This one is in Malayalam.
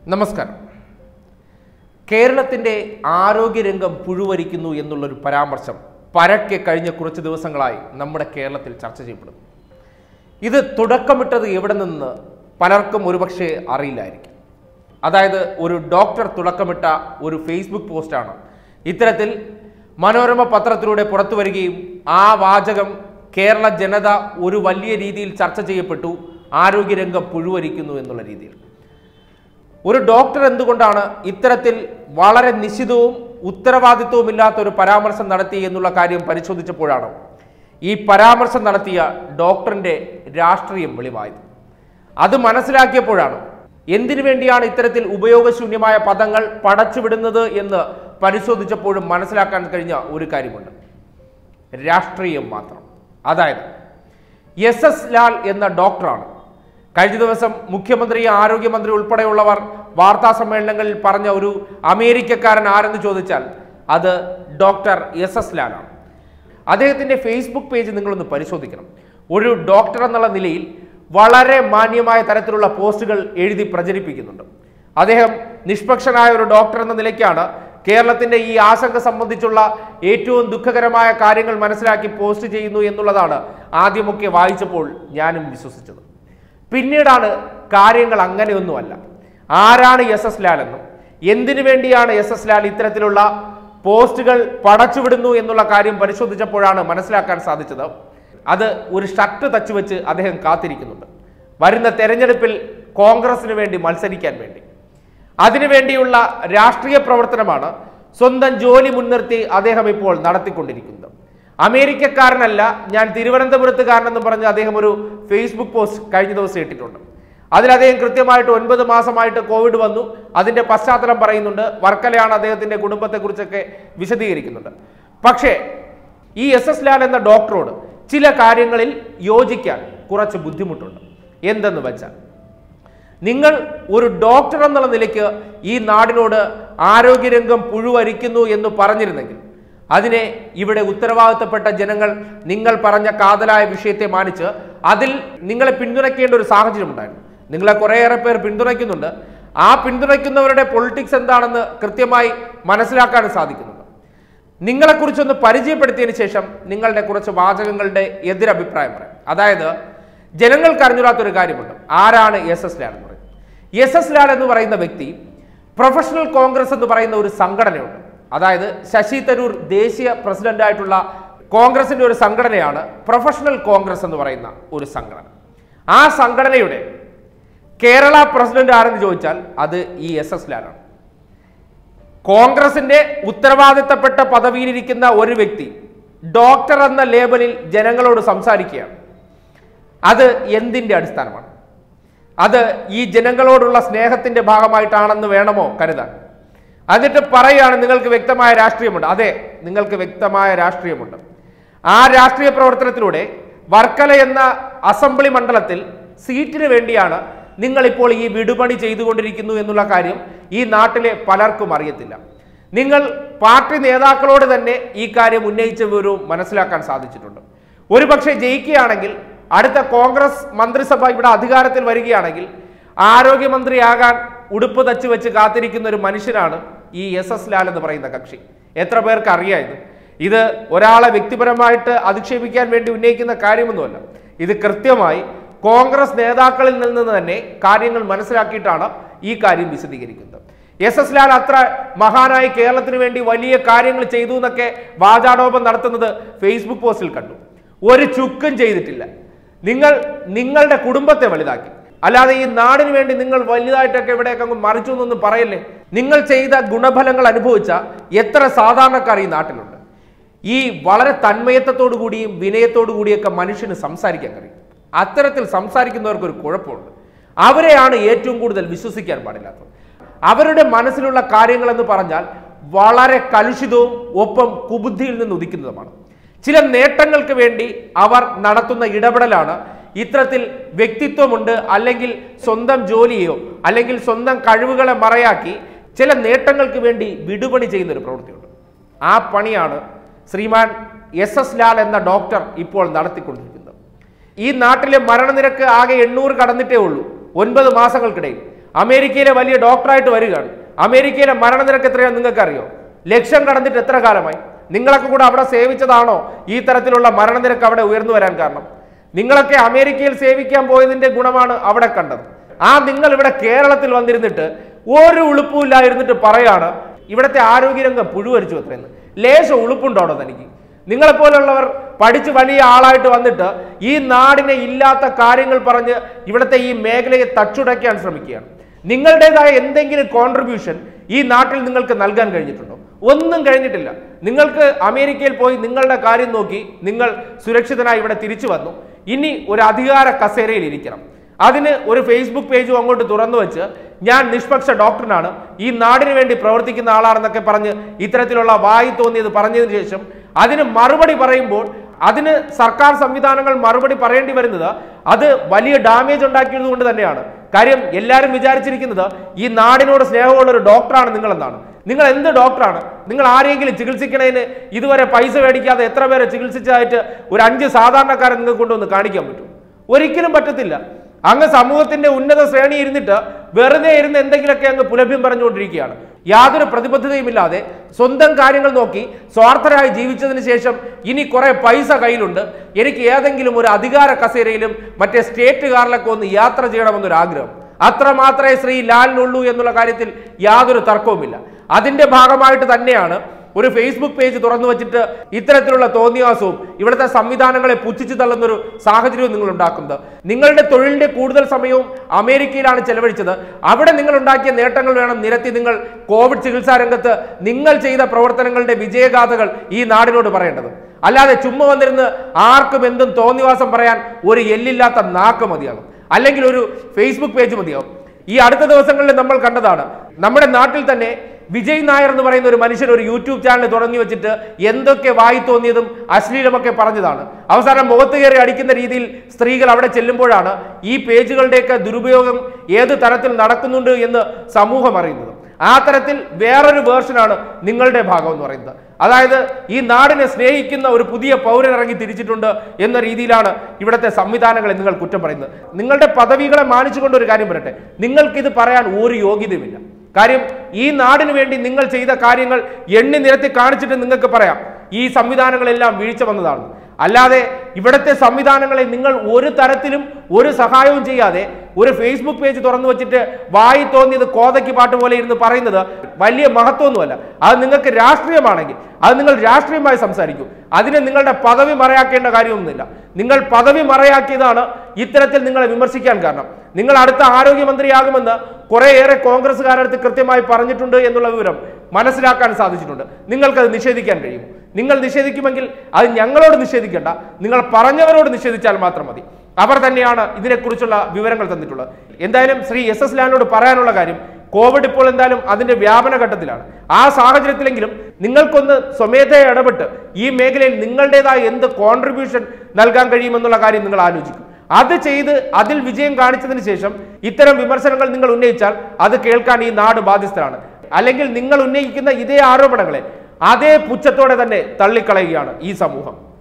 നമസ്കാരം കേരളത്തിൻ്റെ ആരോഗ്യരംഗം പുഴുവരിക്കുന്നു എന്നുള്ളൊരു പരാമർശം പരക്കെ കഴിഞ്ഞ കുറച്ച് ദിവസങ്ങളായി നമ്മുടെ കേരളത്തിൽ ചർച്ച ചെയ്യപ്പെടുന്നു ഇത് തുടക്കമിട്ടത് എവിടെ നിന്ന് പലർക്കും ഒരുപക്ഷെ അറിയില്ലായിരിക്കും അതായത് ഒരു ഡോക്ടർ തുടക്കമിട്ട ഒരു ഫേസ്ബുക്ക് പോസ്റ്റാണ് ഇത്തരത്തിൽ മനോരമ പത്രത്തിലൂടെ പുറത്തു വരികയും ആ വാചകം കേരള ജനത ഒരു വലിയ രീതിയിൽ ചർച്ച ചെയ്യപ്പെട്ടു ആരോഗ്യരംഗം പുഴുവരിക്കുന്നു എന്നുള്ള രീതിയിൽ ഒരു ഡോക്ടർ എന്തുകൊണ്ടാണ് ഇത്തരത്തിൽ വളരെ നിശ്ചിതവും ഉത്തരവാദിത്വവുമില്ലാത്ത ഒരു പരാമർശം നടത്തി എന്നുള്ള കാര്യം പരിശോധിച്ചപ്പോഴാണ് ഈ പരാമർശം നടത്തിയ ഡോക്ടറിന്റെ രാഷ്ട്രീയം വെളിവായത് അത് മനസ്സിലാക്കിയപ്പോഴാണ് എന്തിനു വേണ്ടിയാണ് ഇത്തരത്തിൽ ഉപയോഗശൂന്യമായ പദങ്ങൾ പടച്ചുവിടുന്നത് എന്ന് പരിശോധിച്ചപ്പോഴും മനസ്സിലാക്കാൻ കഴിഞ്ഞ ഒരു കാര്യമുണ്ട് രാഷ്ട്രീയം മാത്രം അതായത് എസ് എസ് ലാൽ എന്ന ഡോക്ടറാണ് കഴിഞ്ഞ ദിവസം മുഖ്യമന്ത്രി ആരോഗ്യമന്ത്രി ഉൾപ്പെടെയുള്ളവർ വാർത്താ സമ്മേളനങ്ങളിൽ പറഞ്ഞ ഒരു അമേരിക്കക്കാരൻ ആരെന്ന് ചോദിച്ചാൽ അത് ഡോക്ടർ എസ് എസ് ലാലാണ് അദ്ദേഹത്തിൻ്റെ ഫേസ്ബുക്ക് പേജ് നിങ്ങളൊന്ന് പരിശോധിക്കണം ഒരു ഡോക്ടർ എന്നുള്ള നിലയിൽ വളരെ മാന്യമായ തരത്തിലുള്ള പോസ്റ്റുകൾ എഴുതി പ്രചരിപ്പിക്കുന്നുണ്ട് അദ്ദേഹം നിഷ്പക്ഷനായ ഒരു ഡോക്ടർ എന്ന നിലയ്ക്കാണ് കേരളത്തിന്റെ ഈ ആശങ്ക സംബന്ധിച്ചുള്ള ഏറ്റവും ദുഃഖകരമായ കാര്യങ്ങൾ മനസ്സിലാക്കി പോസ്റ്റ് ചെയ്യുന്നു എന്നുള്ളതാണ് ആദ്യമൊക്കെ വായിച്ചപ്പോൾ ഞാനും വിശ്വസിച്ചത് പിന്നീടാണ് കാര്യങ്ങൾ അങ്ങനെയൊന്നുമല്ല ആരാണ് എസ് എസ് ലാൽ എന്നും എന്തിനു വേണ്ടിയാണ് എസ് എസ് ലാൽ ഇത്തരത്തിലുള്ള പോസ്റ്റുകൾ പടച്ചുവിടുന്നു എന്നുള്ള കാര്യം പരിശോധിച്ചപ്പോഴാണ് മനസ്സിലാക്കാൻ സാധിച്ചത് അത് ഒരു ഷർട്ട് തച്ചുവെച്ച് അദ്ദേഹം കാത്തിരിക്കുന്നുണ്ട് വരുന്ന തെരഞ്ഞെടുപ്പിൽ കോൺഗ്രസിന് വേണ്ടി മത്സരിക്കാൻ വേണ്ടി അതിനുവേണ്ടിയുള്ള രാഷ്ട്രീയ പ്രവർത്തനമാണ് സ്വന്തം ജോലി മുൻനിർത്തി അദ്ദേഹം ഇപ്പോൾ നടത്തിക്കൊണ്ടിരിക്കുന്നത് അമേരിക്കക്കാരനല്ല ഞാൻ തിരുവനന്തപുരത്തുകാരനെന്ന് പറഞ്ഞ് അദ്ദേഹം ഒരു ഫേസ്ബുക്ക് പോസ്റ്റ് കഴിഞ്ഞ ദിവസം ഇട്ടിട്ടുണ്ട് അതിൽ അദ്ദേഹം കൃത്യമായിട്ട് ഒൻപത് മാസമായിട്ട് കോവിഡ് വന്നു അതിന്റെ പശ്ചാത്തലം പറയുന്നുണ്ട് വർക്കലയാണ് അദ്ദേഹത്തിന്റെ കുടുംബത്തെക്കുറിച്ചൊക്കെ വിശദീകരിക്കുന്നുണ്ട് പക്ഷേ ഈ എസ് എസ് ലാൽ എന്ന ഡോക്ടറോട് ചില കാര്യങ്ങളിൽ യോജിക്കാൻ കുറച്ച് ബുദ്ധിമുട്ടുണ്ട് എന്തെന്ന് വെച്ചാൽ നിങ്ങൾ ഒരു ഡോക്ടർ എന്നുള്ള നിലയ്ക്ക് ഈ നാടിനോട് ആരോഗ്യരംഗം പുഴുവരിക്കുന്നു എന്ന് പറഞ്ഞിരുന്നെങ്കിൽ അതിനെ ഇവിടെ ഉത്തരവാദിത്തപ്പെട്ട ജനങ്ങൾ നിങ്ങൾ പറഞ്ഞ കാതലായ വിഷയത്തെ മാനിച്ച് അതിൽ നിങ്ങളെ പിന്തുണയ്ക്കേണ്ട ഒരു സാഹചര്യം ഉണ്ടായിരുന്നു നിങ്ങളെ കുറേയേറെ പേർ പിന്തുണയ്ക്കുന്നുണ്ട് ആ പിന്തുണയ്ക്കുന്നവരുടെ പൊളിറ്റിക്സ് എന്താണെന്ന് കൃത്യമായി മനസ്സിലാക്കാൻ സാധിക്കുന്നുണ്ട് നിങ്ങളെക്കുറിച്ചൊന്ന് പരിചയപ്പെടുത്തിയതിന് ശേഷം നിങ്ങളുടെ കുറച്ച് വാചകങ്ങളുടെ എതിരഭിപ്രായം പറയാം അതായത് ജനങ്ങൾക്ക് അറിഞ്ഞൂടാത്തൊരു കാര്യമുണ്ട് ആരാണ് എസ് എസ് ലാൽ എന്ന് പറയുന്നത് എസ് എസ് ലാൽ എന്ന് പറയുന്ന വ്യക്തി പ്രൊഫഷണൽ കോൺഗ്രസ് എന്ന് പറയുന്ന ഒരു സംഘടനയുണ്ട് അതായത് ശശി തരൂർ ദേശീയ പ്രസിഡന്റായിട്ടുള്ള കോൺഗ്രസിന്റെ ഒരു സംഘടനയാണ് പ്രൊഫഷണൽ കോൺഗ്രസ് എന്ന് പറയുന്ന ഒരു സംഘടന ആ സംഘടനയുടെ കേരള പ്രസിഡന്റ് ആരെന്ന് ചോദിച്ചാൽ അത് ഈ എസ് എസ് ലാലാണ് കോൺഗ്രസിന്റെ ഉത്തരവാദിത്തപ്പെട്ട പദവിയിലിരിക്കുന്ന ഒരു വ്യക്തി ഡോക്ടർ എന്ന ലേബലിൽ ജനങ്ങളോട് സംസാരിക്കുകയാണ് അത് എന്തിന്റെ അടിസ്ഥാനമാണ് അത് ഈ ജനങ്ങളോടുള്ള സ്നേഹത്തിന്റെ ഭാഗമായിട്ടാണെന്ന് വേണമോ കരുതാൻ എന്നിട്ട് പറയുകയാണ് നിങ്ങൾക്ക് വ്യക്തമായ രാഷ്ട്രീയമുണ്ട് അതെ നിങ്ങൾക്ക് വ്യക്തമായ രാഷ്ട്രീയമുണ്ട് ആ രാഷ്ട്രീയ പ്രവർത്തനത്തിലൂടെ വർക്കല എന്ന അസംബ്ലി മണ്ഡലത്തിൽ സീറ്റിന് വേണ്ടിയാണ് നിങ്ങളിപ്പോൾ ഈ വിടുപണി ചെയ്തുകൊണ്ടിരിക്കുന്നു എന്നുള്ള കാര്യം ഈ നാട്ടിലെ പലർക്കും അറിയത്തില്ല നിങ്ങൾ പാർട്ടി നേതാക്കളോട് തന്നെ ഈ കാര്യം ഉന്നയിച്ച വിവരവും മനസ്സിലാക്കാൻ സാധിച്ചിട്ടുണ്ട് ഒരുപക്ഷെ ജയിക്കുകയാണെങ്കിൽ അടുത്ത കോൺഗ്രസ് മന്ത്രിസഭ ഇവിടെ അധികാരത്തിൽ വരികയാണെങ്കിൽ ആരോഗ്യമന്ത്രിയാകാൻ ഉടുപ്പ് തച്ച് വെച്ച് കാത്തിരിക്കുന്ന ഒരു മനുഷ്യനാണ് ഈ എസ് എസ് ലാൽ എന്ന് പറയുന്ന കക്ഷി എത്ര പേർക്ക് അറിയാം ഇത് ഇത് ഒരാളെ വ്യക്തിപരമായിട്ട് അധിക്ഷേപിക്കാൻ വേണ്ടി ഉന്നയിക്കുന്ന കാര്യമൊന്നുമല്ല ഇത് കൃത്യമായി കോൺഗ്രസ് നേതാക്കളിൽ നിന്ന് തന്നെ കാര്യങ്ങൾ മനസ്സിലാക്കിയിട്ടാണ് ഈ കാര്യം വിശദീകരിക്കുന്നത് എസ് എസ് ലാൽ അത്ര മഹാനായി കേരളത്തിന് വേണ്ടി വലിയ കാര്യങ്ങൾ ചെയ്തു എന്നൊക്കെ വാചാടോപം നടത്തുന്നത് ഫേസ്ബുക്ക് പോസ്റ്റിൽ കണ്ടു ഒരു ചുക്കും ചെയ്തിട്ടില്ല നിങ്ങൾ നിങ്ങളുടെ കുടുംബത്തെ വലുതാക്കി അല്ലാതെ ഈ നാടിന് വേണ്ടി നിങ്ങൾ വലുതായിട്ടൊക്കെ ഇവിടെയൊക്കെ അങ്ങ് മറിച്ചു എന്നൊന്നും പറയല്ലേ നിങ്ങൾ ചെയ്ത ഗുണഫലങ്ങൾ അനുഭവിച്ച എത്ര സാധാരണക്കാർ ഈ നാട്ടിലുണ്ട് ഈ വളരെ തന്മയത്വത്തോടു കൂടിയും വിനയത്തോടു കൂടിയൊക്കെ മനുഷ്യന് സംസാരിക്കാൻ കഴിയും അത്തരത്തിൽ സംസാരിക്കുന്നവർക്ക് ഒരു കുഴപ്പമുണ്ട് അവരെയാണ് ഏറ്റവും കൂടുതൽ വിശ്വസിക്കാൻ പാടില്ലാത്തത് അവരുടെ മനസ്സിലുള്ള കാര്യങ്ങൾ എന്ന് പറഞ്ഞാൽ വളരെ കലുഷിതവും ഒപ്പം കുബുദ്ധിയിൽ നിന്ന് ഉദിക്കുന്നതുമാണ് ചില നേട്ടങ്ങൾക്ക് വേണ്ടി അവർ നടത്തുന്ന ഇടപെടലാണ് ഇത്തരത്തിൽ വ്യക്തിത്വമുണ്ട് അല്ലെങ്കിൽ സ്വന്തം ജോലിയോ അല്ലെങ്കിൽ സ്വന്തം കഴിവുകളെ മറയാക്കി ചില നേട്ടങ്ങൾക്ക് വേണ്ടി വിടുപണി ചെയ്യുന്ന ഒരു പ്രവൃത്തിയുണ്ട് ആ പണിയാണ് ശ്രീമാൻ എസ് എസ് ലാൽ എന്ന ഡോക്ടർ ഇപ്പോൾ നടത്തിക്കൊണ്ടിരിക്കുന്നത് ഈ നാട്ടിലെ മരണനിരക്ക് ആകെ എണ്ണൂറ് കടന്നിട്ടേ ഉള്ളൂ ഒൻപത് മാസങ്ങൾക്കിടയിൽ അമേരിക്കയിലെ വലിയ ഡോക്ടറായിട്ട് വരികയാണ് അമേരിക്കയിലെ മരണനിരക്ക് എത്രയാണെന്ന് നിങ്ങൾക്കറിയോ ലക്ഷം കടന്നിട്ട് എത്ര കാലമായി നിങ്ങളൊക്കെ കൂടെ അവിടെ സേവിച്ചതാണോ ഈ തരത്തിലുള്ള മരണനിരക്ക് അവിടെ ഉയർന്നു വരാൻ കാരണം നിങ്ങളൊക്കെ അമേരിക്കയിൽ സേവിക്കാൻ പോയതിന്റെ ഗുണമാണ് അവിടെ കണ്ടത് ആ നിങ്ങൾ ഇവിടെ കേരളത്തിൽ വന്നിരുന്നിട്ട് ഒരു ഉളുപ്പുമില്ലായിരുന്നിട്ട് പറയാണ് ഇവിടുത്തെ ആരോഗ്യരംഗം പുഴുവരിച്ചു അത്രയെന്ന് ലേശം ഉളുപ്പുണ്ടോ അവിടെ തനിക്ക് നിങ്ങളെപ്പോലുള്ളവർ പഠിച്ച് വലിയ ആളായിട്ട് വന്നിട്ട് ഈ നാടിനെ ഇല്ലാത്ത കാര്യങ്ങൾ പറഞ്ഞ് ഇവിടുത്തെ ഈ മേഖലയെ തച്ചുടയ്ക്കാൻ ശ്രമിക്കുകയാണ് നിങ്ങളുടേതായ എന്തെങ്കിലും കോൺട്രിബ്യൂഷൻ ഈ നാട്ടിൽ നിങ്ങൾക്ക് നൽകാൻ കഴിഞ്ഞിട്ടുണ്ടോ ഒന്നും കഴിഞ്ഞിട്ടില്ല നിങ്ങൾക്ക് അമേരിക്കയിൽ പോയി നിങ്ങളുടെ കാര്യം നോക്കി നിങ്ങൾ സുരക്ഷിതനായി ഇവിടെ തിരിച്ചു വന്നു ഇനി ഒരു അധികാര കസേരയിൽ ഇരിക്കണം അതിന് ഒരു ഫേസ്ബുക്ക് പേജും അങ്ങോട്ട് തുറന്നു വെച്ച് ഞാൻ നിഷ്പക്ഷ ഡോക്ടറാണ് ഈ നാടിന് വേണ്ടി പ്രവർത്തിക്കുന്ന ആളാണെന്നൊക്കെ പറഞ്ഞ് ഇത്തരത്തിലുള്ള വായി തോന്നിയത് പറഞ്ഞതിന് ശേഷം അതിന് മറുപടി പറയുമ്പോൾ അതിന് സർക്കാർ സംവിധാനങ്ങൾ മറുപടി പറയേണ്ടി വരുന്നത് അത് വലിയ ഡാമേജ് ഉണ്ടാക്കിയത് കൊണ്ട് തന്നെയാണ് കാര്യം എല്ലാവരും വിചാരിച്ചിരിക്കുന്നത് ഈ നാടിനോട് സ്നേഹമുള്ള ഒരു ഡോക്ടറാണ് നിങ്ങളെന്നാണ് നിങ്ങൾ എന്ത് ഡോക്ടറാണ് നിങ്ങൾ ആരെങ്കിലും ചികിത്സിക്കണതിന് ഇതുവരെ പൈസ മേടിക്കാതെ എത്ര പേരെ ചികിത്സിച്ചതായിട്ട് ഒരു അഞ്ച് സാധാരണക്കാരെ നിങ്ങൾക്ക് കൊണ്ടുവന്ന് കാണിക്കാൻ പറ്റും ഒരിക്കലും പറ്റത്തില്ല അങ്ങ് സമൂഹത്തിന്റെ ഉന്നത ശ്രേണി ഇരുന്നിട്ട് വെറുതെ ഇരുന്ന് എന്തെങ്കിലുമൊക്കെ അങ്ങ് പുലഭ്യം പറഞ്ഞുകൊണ്ടിരിക്കുകയാണ് യാതൊരു പ്രതിബദ്ധതയുമില്ലാതെ സ്വന്തം കാര്യങ്ങൾ നോക്കി സ്വാർത്ഥരായി ജീവിച്ചതിന് ശേഷം ഇനി കുറെ പൈസ കയ്യിലുണ്ട് എനിക്ക് ഏതെങ്കിലും ഒരു അധികാര കസേരയിലും മറ്റേ സ്റ്റേറ്റ് കാറിലൊക്കെ ഒന്ന് യാത്ര ചെയ്യണമെന്നൊരു ആഗ്രഹം അത്ര മാത്രമേ ശ്രീ ലാലിനുള്ളൂ എന്നുള്ള കാര്യത്തിൽ യാതൊരു തർക്കവുമില്ല അതിന്റെ ഭാഗമായിട്ട് തന്നെയാണ് ഒരു ഫേസ്ബുക്ക് പേജ് തുറന്നു വെച്ചിട്ട് ഇത്തരത്തിലുള്ള തോന്നിയാസവും ഇവിടുത്തെ സംവിധാനങ്ങളെ പുച്ഛിച്ചു തള്ളുന്നൊരു സാഹചര്യവും നിങ്ങൾ ഉണ്ടാക്കുന്നത് നിങ്ങളുടെ തൊഴിലിന്റെ കൂടുതൽ സമയവും അമേരിക്കയിലാണ് ചെലവഴിച്ചത് അവിടെ നിങ്ങൾ ഉണ്ടാക്കിയ നേട്ടങ്ങൾ വേണം നിരത്തി നിങ്ങൾ കോവിഡ് ചികിത്സാ രംഗത്ത് നിങ്ങൾ ചെയ്ത പ്രവർത്തനങ്ങളുടെ വിജയഗാഥകൾ ഈ നാടിനോട് പറയേണ്ടത് അല്ലാതെ ചുമ്മാ വന്നിരുന്ന് ആർക്കും എന്തും തോന്നിവാസം പറയാൻ ഒരു എല്ലില്ലാത്ത നാക്ക് മതിയാകും അല്ലെങ്കിൽ ഒരു ഫേസ്ബുക്ക് പേജ് മതിയാകും ഈ അടുത്ത ദിവസങ്ങളിൽ നമ്മൾ കണ്ടതാണ് നമ്മുടെ നാട്ടിൽ തന്നെ വിജയ് നായർ എന്ന് പറയുന്ന ഒരു മനുഷ്യൻ ഒരു യൂട്യൂബ് ചാനൽ തുടങ്ങി വെച്ചിട്ട് എന്തൊക്കെ വായി തോന്നിയതും അശ്ലീലമൊക്കെ പറഞ്ഞതാണ് അവസാനം മുഖത്ത് കയറി അടിക്കുന്ന രീതിയിൽ സ്ത്രീകൾ അവിടെ ചെല്ലുമ്പോഴാണ് ഈ പേജുകളുടെയൊക്കെ ദുരുപയോഗം ഏത് തരത്തിൽ നടക്കുന്നുണ്ട് എന്ന് സമൂഹം അറിയുന്നത് ആ തരത്തിൽ വേറൊരു വേർഷനാണ് നിങ്ങളുടെ ഭാഗം എന്ന് പറയുന്നത് അതായത് ഈ നാടിനെ സ്നേഹിക്കുന്ന ഒരു പുതിയ പൗരൻ ഇറങ്ങി തിരിച്ചിട്ടുണ്ട് എന്ന രീതിയിലാണ് ഇവിടുത്തെ സംവിധാനങ്ങളെ നിങ്ങൾ കുറ്റം പറയുന്നത് നിങ്ങളുടെ പദവികളെ മാനിച്ചുകൊണ്ട് ഒരു കാര്യം പറയട്ടെ നിങ്ങൾക്കിത് പറയാൻ ഒരു യോഗ്യതയുമില്ല കാര്യം ഈ നാടിന് വേണ്ടി നിങ്ങൾ ചെയ്ത കാര്യങ്ങൾ എണ്ണി നിരത്തി കാണിച്ചിട്ട് നിങ്ങൾക്ക് പറയാം ഈ സംവിധാനങ്ങളെല്ലാം വീഴ്ച വന്നതാണ് അല്ലാതെ ഇവിടുത്തെ സംവിധാനങ്ങളെ നിങ്ങൾ ഒരു തരത്തിലും ഒരു സഹായവും ചെയ്യാതെ ഒരു ഫേസ്ബുക്ക് പേജ് തുറന്നു വെച്ചിട്ട് വായി തോന്നിയത് കോതയ്ക്ക് പാട്ട് പോലെ ഇരുന്ന് പറയുന്നത് വലിയ മഹത്വമൊന്നുമല്ല അത് നിങ്ങൾക്ക് രാഷ്ട്രീയമാണെങ്കിൽ അത് നിങ്ങൾ രാഷ്ട്രീയമായി സംസാരിക്കും അതിന് നിങ്ങളുടെ പദവി മറയാക്കേണ്ട കാര്യമൊന്നുമില്ല നിങ്ങൾ പദവി മറയാക്കിയതാണ് ഇത്തരത്തിൽ നിങ്ങളെ വിമർശിക്കാൻ കാരണം നിങ്ങൾ അടുത്ത ആരോഗ്യമന്ത്രിയാകുമെന്ന് കുറേയേറെ കോൺഗ്രസ്സുകാരടുത്ത് കൃത്യമായി പറഞ്ഞിട്ടുണ്ട് എന്നുള്ള വിവരം മനസ്സിലാക്കാൻ സാധിച്ചിട്ടുണ്ട് നിങ്ങൾക്കത് നിഷേധിക്കാൻ കഴിയും നിങ്ങൾ നിഷേധിക്കുമെങ്കിൽ അത് ഞങ്ങളോട് നിഷേധിക്കേണ്ട നിങ്ങൾ പറഞ്ഞവരോട് നിഷേധിച്ചാൽ മാത്രം മതി അവർ തന്നെയാണ് ഇതിനെക്കുറിച്ചുള്ള വിവരങ്ങൾ തന്നിട്ടുള്ളത് എന്തായാലും ശ്രീ എസ് എസ് ലാലിനോട് പറയാനുള്ള കാര്യം കോവിഡ് ഇപ്പോൾ എന്തായാലും അതിന്റെ വ്യാപന ഘട്ടത്തിലാണ് ആ സാഹചര്യത്തിലെങ്കിലും നിങ്ങൾക്കൊന്ന് സ്വമേധയെ ഇടപെട്ട് ഈ മേഖലയിൽ നിങ്ങളുടേതായ എന്ത് കോൺട്രിബ്യൂഷൻ നൽകാൻ കഴിയുമെന്നുള്ള കാര്യം നിങ്ങൾ ആലോചിക്കും അത് ചെയ്ത് അതിൽ വിജയം കാണിച്ചതിന് ശേഷം ഇത്തരം വിമർശനങ്ങൾ നിങ്ങൾ ഉന്നയിച്ചാൽ അത് കേൾക്കാൻ ഈ നാട് ബാധ്യസ്ഥരാണ് അല്ലെങ്കിൽ നിങ്ങൾ ഉന്നയിക്കുന്ന ഇതേ ആരോപണങ്ങളെ അതേ പുച്ഛത്തോടെ തന്നെ തള്ളിക്കളയുകയാണ് ഈ സമൂഹം